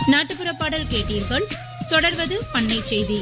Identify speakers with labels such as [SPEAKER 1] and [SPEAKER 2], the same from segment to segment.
[SPEAKER 1] நாட்டுப்புற பாடல் கேட்டீர்கள் தொடர்வது பண்ணை செய்தி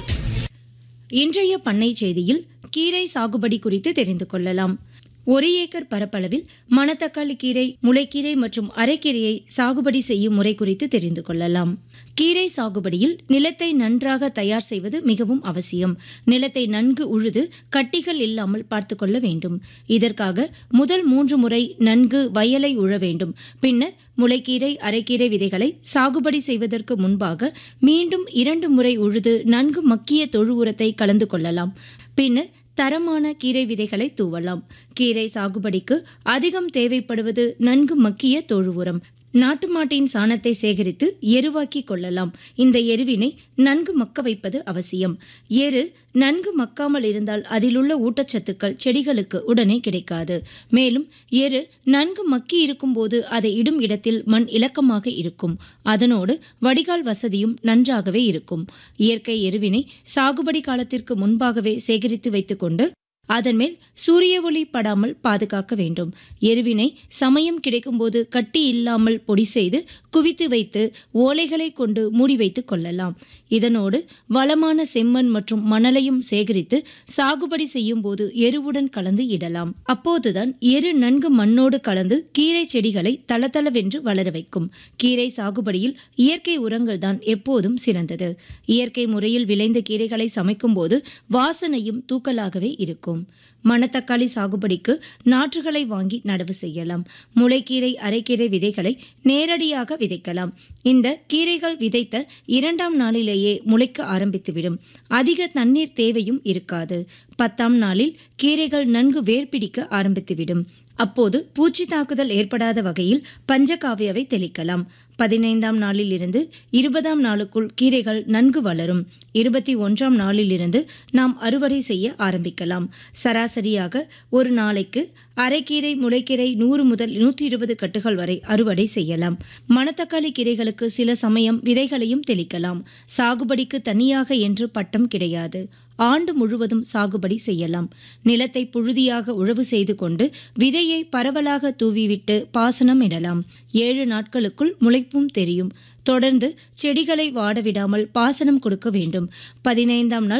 [SPEAKER 2] இன்றைய பண்ணை செய்தியில் கீரை சாகுபடி குறித்து தெரிந்து கொள்ளலாம் ஒரு ஏக்கர் பரப்பளவில் மணத்தக்காளி கீரை முளைக்கீரை மற்றும் அரைக்கீரையை சாகுபடி செய்யும் முறை குறித்து தெரிந்து கொள்ளலாம் கீரை சாகுபடியில் நிலத்தை நன்றாக தயார் செய்வது மிகவும் அவசியம் நிலத்தை நன்கு உழுது கட்டிகள் இல்லாமல் பார்த்து கொள்ள வேண்டும் இதற்காக முதல் மூன்று முறை நன்கு வயலை உழ வேண்டும் பின்னர் முளைக்கீரை அரைக்கீரை விதைகளை சாகுபடி செய்வதற்கு முன்பாக மீண்டும் இரண்டு முறை உழுது நன்கு மக்கிய தொழு உரத்தை கலந்து கொள்ளலாம் பின்னர் தரமான கீரை விதைகளை தூவலாம் கீரை சாகுபடிக்கு அதிகம் தேவைப்படுவது நன்கு மக்கிய தொழு உரம் நாட்டு மாட்டின் சாணத்தை சேகரித்து எருவாக்கி கொள்ளலாம் இந்த எருவினை நன்கு மக்க வைப்பது அவசியம் எரு நன்கு மக்காமல் இருந்தால் அதிலுள்ள ஊட்டச்சத்துக்கள் செடிகளுக்கு உடனே கிடைக்காது மேலும் எரு நன்கு மக்கி இருக்கும்போது அதை இடும் இடத்தில் மண் இலக்கமாக இருக்கும் அதனோடு வடிகால் வசதியும் நன்றாகவே இருக்கும் இயற்கை எருவினை சாகுபடி காலத்திற்கு முன்பாகவே சேகரித்து வைத்துக்கொண்டு அதன் மேல் சூரிய ஒளி படாமல் பாதுகாக்க வேண்டும் எருவினை சமயம் கிடைக்கும்போது கட்டி இல்லாமல் பொடி செய்து குவித்து வைத்து ஓலைகளை கொண்டு மூடி வைத்துக் கொள்ளலாம் இதனோடு வளமான செம்மண் மற்றும் மணலையும் சேகரித்து சாகுபடி செய்யும் போது எருவுடன் கலந்து இடலாம் அப்போதுதான் எரு நன்கு மண்ணோடு கலந்து கீரை செடிகளை தளதளவென்று வளர வைக்கும் கீரை சாகுபடியில் இயற்கை உரங்கள் தான் எப்போதும் சிறந்தது இயற்கை முறையில் விளைந்த கீரைகளை சமைக்கும் போது வாசனையும் தூக்கலாகவே இருக்கும் மணத்தக்காளி சாகுபடிக்கு நாற்றுகளை வாங்கி நடவு செய்யலாம் முளைக்கீரை அரைக்கீரை விதைகளை நேரடியாக விதைக்கலாம் இந்த கீரைகள் விதைத்த இரண்டாம் நாளிலேயே முளைக்க ஆரம்பித்துவிடும் அதிக தண்ணீர் தேவையும் இருக்காது பத்தாம் நாளில் கீரைகள் நன்கு வேர் பிடிக்க ஆரம்பித்துவிடும் அப்போது பூச்சி தாக்குதல் ஏற்படாத வகையில் பஞ்சகாவியாவை தெளிக்கலாம் பதினைந்தாம் நாளில் இருந்து இருபதாம் நாளுக்குள் கீரைகள் நன்கு வளரும் இருபத்தி ஒன்றாம் நாளில் இருந்து நாம் அறுவடை செய்ய ஆரம்பிக்கலாம் சராசரியாக ஒரு நாளைக்கு அரைக்கீரை முளைக்கீரை நூறு முதல் நூற்றி இருபது கட்டுகள் வரை அறுவடை செய்யலாம் மணத்தக்காளி கீரைகளுக்கு சில சமயம் விதைகளையும் தெளிக்கலாம் சாகுபடிக்கு தனியாக என்று பட்டம் கிடையாது ஆண்டு முழுவதும் சாகுபடி செய்யலாம் நிலத்தை புழுதியாக உழவு செய்து கொண்டு விதையை பரவலாக தூவிவிட்டு பாசனம் இடலாம் ஏழு நாட்களுக்குள் முளைப்பும் தெரியும் தொடர்ந்து செடிகளை வாடவிடாமல் பாசனம் கொடுக்க வேண்டும் பதினைந்தாம் நாள்